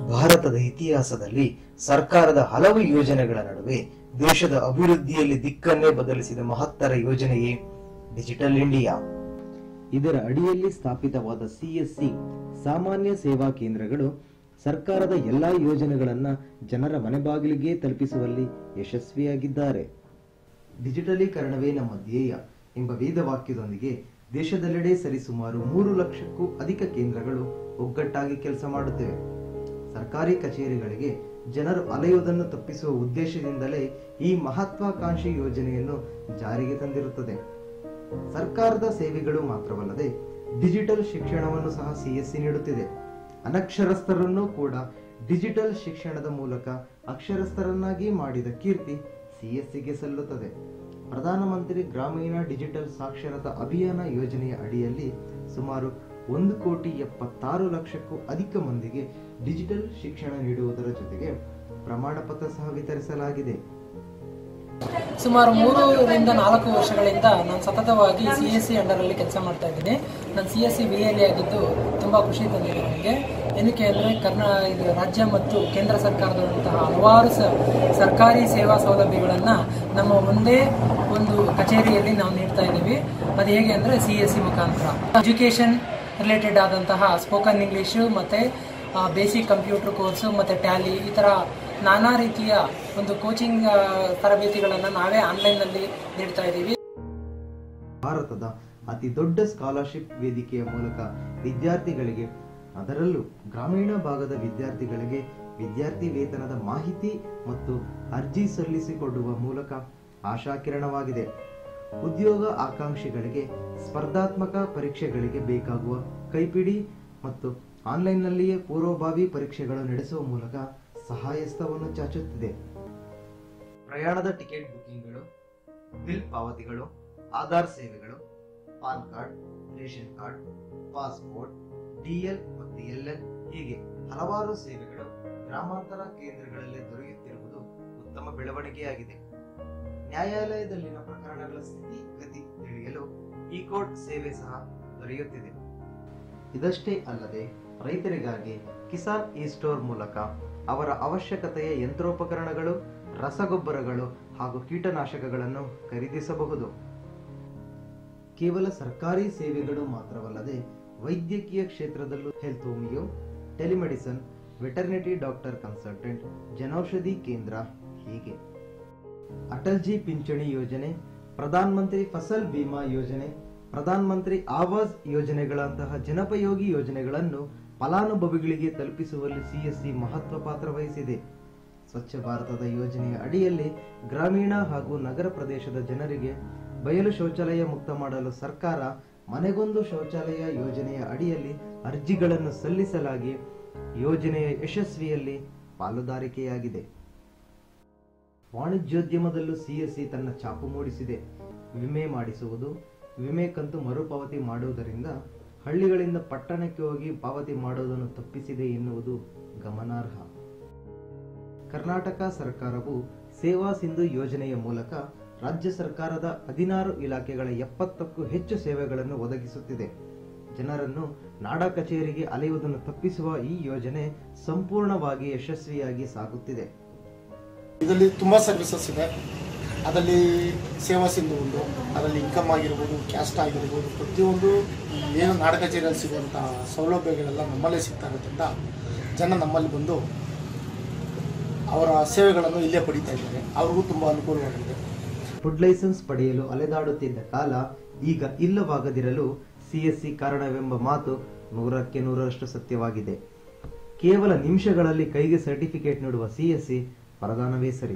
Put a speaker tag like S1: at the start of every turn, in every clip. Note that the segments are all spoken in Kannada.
S1: ಭಾರತದ ಇತಿಹಾಸದಲ್ಲಿ ಸರ್ಕಾರದ ಹಲವು ಯೋಜನೆಗಳ ನಡುವೆ ದೇಶದ ಅಭಿವೃದ್ಧಿಯಲ್ಲಿ ದಿಕ್ಕನ್ನೇ ಬದಲಿಸಿದ ಮಹತ್ತರ ಯೋಜನೆಯೇ ಡಿಜಿಟಲ್ ಇಂಡಿಯಾ ಇದರ ಅಡಿಯಲ್ಲಿ ಸ್ಥಾಪಿತವಾದ ಸಿಎಸ್ಸಿ ಸಾಮಾನ್ಯ ಸೇವಾ ಕೇಂದ್ರಗಳು ಸರ್ಕಾರದ ಎಲ್ಲಾ ಯೋಜನೆಗಳನ್ನ ಜನರ ಮನೆ ಬಾಗಿಲಿಗೆ ತಲುಪಿಸುವಲ್ಲಿ ಯಶಸ್ವಿಯಾಗಿದ್ದಾರೆ ಡಿಜಿಟಲೀಕರಣವೇ ನಮ್ಮ ಧ್ಯೇಯ ಎಂಬ ವೇದವಾಕ್ಯದೊಂದಿಗೆ ದೇಶದೆಲ್ಲೆಡೆ ಸರಿಸುಮಾರು ಮೂರು ಲಕ್ಷಕ್ಕೂ ಅಧಿಕ ಕೇಂದ್ರಗಳು ಒಗ್ಗಟ್ಟಾಗಿ ಕೆಲಸ ಮಾಡುತ್ತಿವೆ ಸರ್ಕಾರಿ ಕಚೇರಿಗಳಿಗೆ ಜನರು ಅಲೆಯುವುದನ್ನು ತಪ್ಪಿಸುವ ಉದ್ದೇಶದಿಂದಲೇ ಈ ಮಹತ್ವಾಕಾಂಕ್ಷಿ ಯೋಜನೆಯನ್ನು ಜಾರಿಗೆ ತಂದಿರುತ್ತದೆ ಸರ್ಕಾರದ ಸೇವೆಗಳು ಮಾತ್ರವಲ್ಲದೆ ಡಿಜಿಟಲ್ ಶಿಕ್ಷಣವನ್ನು ಸಹ ಸಿಎಸ್ಸಿ ನೀಡುತ್ತಿದೆ ಅನಕ್ಷರಸ್ಥರನ್ನೂ ಕೂಡ ಡಿಜಿಟಲ್ ಶಿಕ್ಷಣದ ಮೂಲಕ ಅಕ್ಷರಸ್ಥರನ್ನಾಗಿ ಮಾಡಿದ ಕೀರ್ತಿ ಸಿಎಸ್ಸಿಗೆ ಸಲ್ಲುತ್ತದೆ ಪ್ರಧಾನಮಂತ್ರಿ ಗ್ರಾಮೀಣ ಡಿಜಿಟಲ್ ಸಾಕ್ಷರತಾ ಅಭಿಯಾನ ಯೋಜನೆಯ ಅಡಿಯಲ್ಲಿ ಸುಮಾರು ಒಂದು ಕೋಟಿ ಎಪ್ಪತ್ತಾರು ಲಕ್ಷಕ್ಕೂ ಅಧಿಕ ಮಂದಿಗೆ ಡಿಜಿಟಲ್ ಶಿಕ್ಷಣ ನೀಡುವುದರ ಜೊತೆಗೆ ಪ್ರಮಾಣ ಪತ್ರ ಸಹ ವಿತರಿಸಲಾಗಿದೆ
S2: ಸುಮಾರು ಮೂರರಿಂದ ನಾಲ್ಕು ವರ್ಷಗಳಿಂದ ನಾನು ಸತತವಾಗಿ ಸಿ ಎಸ್ ಸಿ ಅಂಡರಲ್ಲಿ ಕೆಲಸ ಮಾಡ್ತಾ ಇದ್ದೀನಿ ನಾನು C S C V L ಆಗಿದ್ದು ತುಂಬ ಖುಷಿ ತಂದಿದೆ ನನಗೆ ಏನಕ್ಕೆ ಅಂದರೆ ಕರ್ನಾ ಇದು ರಾಜ್ಯ ಮತ್ತು ಕೇಂದ್ರ ಸರ್ಕಾರದಂತಹ ಹಲವಾರು ಸ ಸರ್ಕಾರಿ ಸೇವಾ ಸೌಲಭ್ಯಗಳನ್ನು ನಮ್ಮ ಒಂದೇ ಒಂದು ಕಚೇರಿಯಲ್ಲಿ ನಾವು ನೀಡ್ತಾ ಇದ್ದೀವಿ ಅದು ಹೇಗೆ ಅಂದರೆ ಸಿ ಎಸ್ ಸಿ ಮುಖಾಂತರ ಎಜುಕೇಷನ್ ರಿಲೇಟೆಡ್ ಆದಂತಹ ಸ್ಪೋಕನ್ ಇಂಗ್ಲೀಷು ಮತ್ತು ಬೇಸಿಕ್ ಕಂಪ್ಯೂಟರ್ ಕೋರ್ಸು ಮತ್ತು ಟ್ಯಾಲಿ ಈ ಥರ ನಾನಾ ರೀತಿಯ ಒಂದು ಕೋಚಿಂಗ್ ತರಬೇತಿಗಳನ್ನು ನಾವೇ ಆನ್ಲೈನ್ನಲ್ಲಿ ನೀಡ್ತಾ ಇದ್ದೀವಿ
S1: ಭಾರತದ ಅತಿ ದೊಡ್ಡ ಸ್ಕಾಲರ್ಶಿಪ್ ವೇದಿಕೆಯ ಮೂಲಕ ವಿದ್ಯಾರ್ಥಿಗಳಿಗೆ ಅದರಲ್ಲೂ ಗ್ರಾಮೀಣ ಭಾಗದ ವಿದ್ಯಾರ್ಥಿಗಳಿಗೆ ವಿದ್ಯಾರ್ಥಿ ವೇತನದ ಮಾಹಿತಿ ಮತ್ತು ಅರ್ಜಿ ಸಲ್ಲಿಸಿಕೊಡುವ ಮೂಲಕ ಆಶಾಕಿರಣವಾಗಿದೆ ಉದ್ಯೋಗ ಆಕಾಂಕ್ಷಿಗಳಿಗೆ ಸ್ಪರ್ಧಾತ್ಮಕ ಪರೀಕ್ಷೆಗಳಿಗೆ ಬೇಕಾಗುವ ಕೈಪಿಡಿ ಮತ್ತು ಆನ್ಲೈನ್ನಲ್ಲಿಯೇ ಪೂರ್ವಭಾವಿ ಪರೀಕ್ಷೆಗಳು ನಡೆಸುವ ಮೂಲಕ ಸಹಾಯಸ್ತವನ್ನು ಚಾಚುತ್ತಿದೆ ಪ್ರಯಾಣದ ಟಿಕೆಟ್ ಬುಕಿಂಗ್ಗಳು ಬಿಲ್ ಪಾವತಿಗಳು ಆಧಾರ್ ಸೇವೆಗಳು PAN card ration card passport DL ಮತ್ತು ಎಲ್ಎಲ್ ಹೀಗೆ ಹಲವಾರು ಸೇವೆಗಳು ಗ್ರಾಮಾಂತರ ಕೇಂದ್ರಗಳಲ್ಲಿ ದೊರೆಯುತ್ತಿರುವುದು ಉತ್ತಮ ಬೆಳವಣಿಗೆಯಾಗಿದೆ ನ್ಯಾಯಾಲಯದಲ್ಲಿನ ಪ್ರಕರಣಗಳ ಸ್ಥಿತಿ ಗತಿ ತಿಳಿಯಲು ಈ ಕೋರ್ಟ್ ಸೇವೆ ಸಹ ದೊರೆಯುತ್ತಿದೆ ಇದಷ್ಟೇ ಅಲ್ಲದೆ ರೈತರಿಗಾಗಿ ಕಿಸಾನ್ ಇ ಸ್ಟೋರ್ ಮೂಲಕ ಅವರ ಅವಶ್ಯಕತೆಯ ಯಂತ್ರೋಪಕರಣಗಳು ರಸಗೊಬ್ಬರಗಳು ಹಾಗೂ ಕೀಟನಾಶಕಗಳನ್ನು ಖರೀದಿಸಬಹುದು ಕೇವಲ ಸರ್ಕಾರಿ ಸೇವೆಗಳು ಮಾತ್ರವಲ್ಲದೆ ವೈದ್ಯಕೀಯ ಕ್ಷೇತ್ರದಲ್ಲೂ health homeo telemedicine veterinary doctor consultant Janaushadhi Kendra ಹೀಗೆ ಅಟಲ್ ಜಿ ಪಿಂಚಣಿ ಯೋಜನೆ ಪ್ರಧಾನ್ ಮಂತ್ರಿ ಫಸಲ್ ಬಿಮಾ ಯೋಜನೆ ಪ್ರಧಾನ್ ಮಂತ್ರಿ ಆವಾಸ್ ಯೋಜನೆಗಳಂತಹ ಜನಪಯೋಗಿ ಯೋಜನೆಗಳನ್ನು ಫಲಾನುಭವಿಗಳಿಗೆ ತಲುಪಿಸುವಲ್ಲಿ ಸಿಎಸ್ಸಿ ಮಹತ್ವ ಪಾತ್ರ ವಹಿಸಿದೆ ಸ್ವಚ್ಛ ಭಾರತದ ಯೋಜನೆಯ ಅಡಿಯಲ್ಲಿ ಗ್ರಾಮೀಣ ಹಾಗೂ ನಗರ ಪ್ರದೇಶದ ಜನರಿಗೆ ಬಯಲು ಶೌಚಾಲಯ ಮುಕ್ತ ಮಾಡಲು ಸರ್ಕಾರ ಮನೆಗೊಂದು ಶೌಚಾಲಯ ಯೋಜನೆಯ ಅಡಿಯಲ್ಲಿ ಅರ್ಜಿಗಳನ್ನು ಸಲ್ಲಿಸಲಾಗಿ ಯೋಜನೆಯ ಯಶಸ್ವಿಯಲ್ಲಿ ಪಾಲುದಾರಿಕೆಯಾಗಿದೆ ವಾಣಿಜ್ಯೋದ್ಯಮದಲ್ಲೂ ಸಿಎಸ್ಸಿ ತನ್ನ ಛಾಪು ಮೂಡಿಸಿದೆ ವಿಮೆ ಮಾಡಿಸುವುದು ವಿಮೆ ಕಂತು ಮರುಪಾವತಿ ಮಾಡುವುದರಿಂದ ಹಳ್ಳಿಗಳಿಂದ ಪಟ್ಟಣಕ್ಕೆ ಹೋಗಿ ಪಾವತಿ ಮಾಡುವುದನ್ನು ತಪ್ಪಿಸಿದೆ ಎನ್ನುವುದು ಗಮನಾರ್ಹ ಕರ್ನಾಟಕ ಸರ್ಕಾರವು ಸೇವಾ ಸಿಂಧು ಯೋಜನೆಯ ಮೂಲಕ ರಾಜ್ಯ ಸರ್ಕಾರದ ಹದಿನಾರು ಇಲಾಖೆಗಳ ಎಪ್ಪತ್ತಕ್ಕೂ ಹೆಚ್ಚು ಸೇವೆಗಳನ್ನು ಒದಗಿಸುತ್ತಿದೆ ಜನರನ್ನು ನಾಡ ಕಚೇರಿಗೆ ಅಲೆಯುವುದನ್ನು ತಪ್ಪಿಸುವ ಈ ಯೋಜನೆ ಸಂಪೂರ್ಣವಾಗಿ ಯಶಸ್ವಿಯಾಗಿ ಸಾಗುತ್ತಿದೆ
S3: ಇದರಲ್ಲಿ ತುಂಬ ಸರ್ವಿಸಸ್ ಇದೆ ಅದರಲ್ಲಿ ಸೇವಾ ಸಿಂಧು ಒಂದು ಅದರಲ್ಲಿ ಇನ್ಕಮ್ ಆಗಿರ್ಬೋದು ಕ್ಯಾಸ್ಟ್ ಆಗಿರ್ಬೋದು ಪ್ರತಿಯೊಂದು ಏನು ನಾಡ ಕಚೇರಿಯಲ್ಲಿ ಸಿಗುವಂಥ ಸೌಲಭ್ಯಗಳೆಲ್ಲ ನಮ್ಮಲ್ಲೇ ಸಿಗ್ತಾ ಇರೋದ್ರಿಂದ ಜನ ನಮ್ಮಲ್ಲಿ ಬಂದು ಅವರ ಸೇವೆಗಳನ್ನು ಇಲ್ಲೇ ಪಡಿತಾ ಇದ್ದಾರೆ ಅವ್ರಿಗೂ ತುಂಬ ಅನುಕೂಲವಾಗಿದೆ
S1: ಫುಡ್ ಲೈಸೆನ್ಸ್ ಪಡೆಯಲು ಅಲೆದಾಡುತ್ತಿದ್ದ ಕಾಲ ಈಗ ಇಲ್ಲವಾಗದಿರಲು ಸಿಎಸ್ಸಿ ಕಾರಣವೆಂಬ ಮಾತು ನೂರಕ್ಕೆ ನೂರರಷ್ಟು ಸತ್ಯವಾಗಿದೆ ಕೇವಲ ನಿಮಿಷಗಳಲ್ಲಿ ಕೈಗೆ ಸರ್ಟಿಫಿಕೇಟ್ ನೀಡುವ ಸಿಎಸ್ಸಿ ವರದಾನವೇ ಸರಿ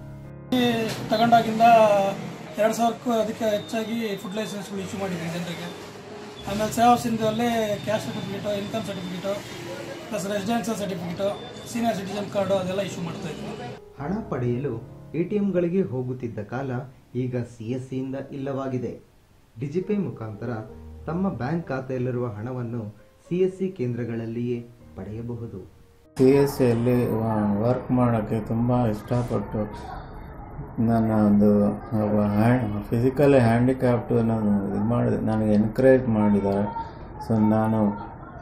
S4: ತಗೊಂಡಾಗಿಂದ ಎರಡು ಸಾವಿರಕ್ಕೂ ಅದಕ್ಕೆ ಹೆಚ್ಚಾಗಿ ಫುಡ್ ಲೈಸೆನ್ಸ್ಗಳು ಇಶ್ಯೂ ಮಾಡಿದ್ದೀನಿ ಜನರಿಗೆ ಆಮೇಲೆ ಸೇವಾ ಸಿಂಧುವಲ್ಲೇ caste certificate income certificate plus residential certificate senior citizen card ಅದೆಲ್ಲ ಇಶ್ಯೂ ಮಾಡ್ತಾ ಇದ್ದೀನಿ
S1: ಹಣ ಪಡೆಯಲು ಎಟಿಎಂಗಳಿಗೆ ಹೋಗುತ್ತಿದ್ದ ಕಾಲ ಈಗ ಸಿಎಸ್ಸಿಯಿಂದ ಇಲ್ಲವಾಗಿದೆ ಡಿಜಿಪೇ ಮುಖಾಂತರ ತಮ್ಮ ಬ್ಯಾಂಕ್ ಖಾತೆಯಲ್ಲಿರುವ ಹಣವನ್ನು ಸಿಎಸ್ಸಿ ಕೇಂದ್ರಗಳಲ್ಲಿಯೇ ಪಡೆಯಬಹುದು
S5: ಸಿ ಎಸ್ ಸಿಯಲ್ಲಿ ವರ್ಕ್ ಮಾಡೋಕ್ಕೆ ತುಂಬ ಇಷ್ಟಪಟ್ಟು ನನ್ನ ಒಂದು ಹ್ಯಾಂಡ್ ಫಿಸಿಕಲಿ ಹ್ಯಾಂಡಿಕ್ಯಾಪ್ಟು ನಾನು ಇದು ಮಾಡಿದೆ ನನಗೆ ಎನ್ಕರೇಜ್ ಮಾಡಿದ್ದಾರೆ ಸೊ ನಾನು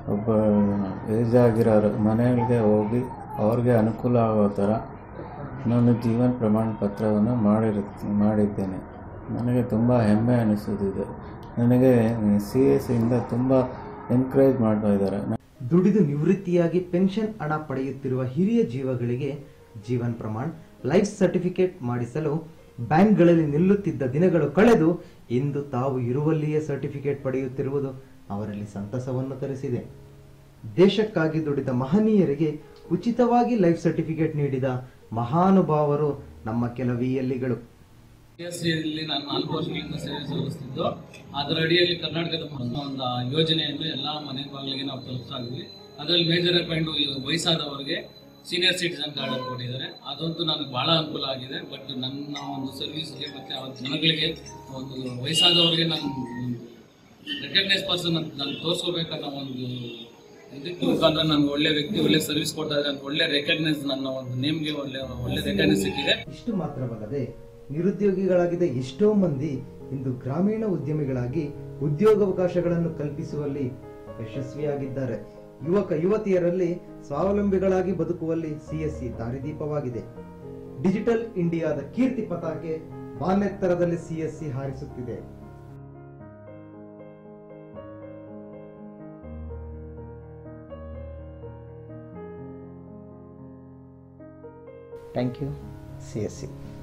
S5: ಒಬ್ಬ ಏಜ್ ಆಗಿರೋರು ಮನೆಗಳಿಗೆ ಹೋಗಿ ಅವ್ರಿಗೆ ಅನುಕೂಲ ಆಗೋ ಥರ ನಾನು ಜೀವನ ಪ್ರಮಾಣ ಪತ್ರವನ್ನು ಮಾಡಿರು ಮಾಡಿದ್ದೇನೆ ನನಗೆ ತುಂಬ ಹೆಮ್ಮೆ ಅನಿಸುತ್ತಿದೆ ನನಗೆ ಸಿ ಎಸ್ ಇಂದ ತುಂಬ ಎನ್ಕರೇಜ್ ಮಾಡ್ತಾ ಇದ್ದಾರೆ
S1: ದುಡಿದು ನಿವೃತ್ತಿಯಾಗಿ ಪೆನ್ಷನ್ ಹಣ ಪಡೆಯುತ್ತಿರುವ ಹಿರಿಯ ಜೀವಗಳಿಗೆ ಜೀವನ್ ಪ್ರಮಾಣ್ ಲೈಫ್ ಸರ್ಟಿಫಿಕೇಟ್ ಮಾಡಿಸಲು ಬ್ಯಾಂಕ್ಗಳಲ್ಲಿ ನಿಲ್ಲುತ್ತಿದ್ದ ದಿನಗಳು ಕಳೆದು ಇಂದು ತಾವು ಇರುವಲ್ಲಿಯೇ ಸರ್ಟಿಫಿಕೇಟ್ ಪಡೆಯುತ್ತಿರುವುದು ಅವರಲ್ಲಿ ಸಂತಸವನ್ನು ತರಿಸಿದೆ ದೇಶಕ್ಕಾಗಿ ದುಡಿದ ಮಹನೀಯರಿಗೆ ಉಚಿತವಾಗಿ ಲೈಫ್ ಸರ್ಟಿಫಿಕೇಟ್ ನೀಡಿದ ಮಹಾನುಭಾವರು ನಮ್ಮ ಕೆಲ ವಿಎಲ್ಲಿಗಳು
S6: ಯಲ್ಲಿ ನಾನು ನಾಲ್ಕು ವರ್ಷಗಳಿಂದ ಸೇವೆ ಸಲ್ಲಿಸ್ತಿದ್ದು ಅದರ ಅಡಿಯಲ್ಲಿ ಕರ್ನಾಟಕದ ಒಂದು ಯೋಜನೆಯನ್ನು ಎಲ್ಲ ಮನೆ ಬಾಗಿಲಿಗೆ ನಾವು ತಲುಪಿಸ್ತಾ ಇದ್ವಿ ಅದರಲ್ಲಿ ಮೇಜರ್ ಪಾಯಿಂಟ್ ವಯಸ್ಸಾದವರಿಗೆ ಸೀನಿಯರ್ ಸಿಟಿಸನ್ ಕಾರ್ಡ್ ಅನ್ನು ಕೊಟ್ಟಿದ್ದಾರೆ ಅದಂತೂ ನನಗೆ ಬಹಳ ಅನುಕೂಲ ಆಗಿದೆ ಬಟ್ ನನ್ನ ಒಂದು ಸರ್ವಿಸ್ಗೆ ಮತ್ತೆ ಆ ಜನಗಳಿಗೆ ಒಂದು ವಯಸ್ಸಾದವರಿಗೆ ನಾನು ರೆಕಗ್ನೈಸ್ ಪರ್ಸನ್ ಅಂತ ನಾನು ತೋರಿಸ್ಕೋಬೇಕನ್ನೋ ಒಂದು ಇದಕ್ಕೆ ಮುಖಾಂತರ ನನಗೆ ಒಳ್ಳೆ ವ್ಯಕ್ತಿ ಒಳ್ಳೆ ಸರ್ವಿಸ್ ಕೊಡ್ತಾ ಇದ್ದಾರೆ ಅಂತ ಒಳ್ಳೆ ರೆಕಗ್ನೈಸ್ ನನ್ನ ಒಂದು ನೇಮ್ಗೆ ಒಳ್ಳೆ ಒಳ್ಳೆ ರೆಕಗ್ನೈಸ್ ಸಿಕ್ಕಿದೆ
S1: ಇಷ್ಟು ಮಾತ್ರವಲ್ಲದೆ ನಿರುದ್ಯೋಗಿಗಳಾಗಿದ್ದ ಎಷ್ಟೋ ಮಂದಿ ಇಂದು ಗ್ರಾಮೀಣ ಉದ್ಯಮಿಗಳಾಗಿ ಉದ್ಯೋಗಾವಕಾಶಗಳನ್ನು ಕಲ್ಪಿಸುವಲ್ಲಿ ಯಶಸ್ವಿಯಾಗಿದ್ದಾರೆ ಯುವಕ ಯುವತಿಯರಲ್ಲಿ ಸ್ವಾವಲಂಬಿಗಳಾಗಿ ಬದುಕುವಲ್ಲಿ ಸಿಎಸ್ಸಿ ದಾರಿದೀಪವಾಗಿದೆ ಡಿಜಿಟಲ್ ಇಂಡಿಯಾದ ಕೀರ್ತಿ ಪತಾಕೆ ಬಾನೆತ್ತರದಲ್ಲಿ ಸಿಎಸ್ಸಿ ಹಾರಿಸುತ್ತಿದೆ ಥ್ಯಾಂಕ್ ಯು ಸಿಎಸ್ಸಿ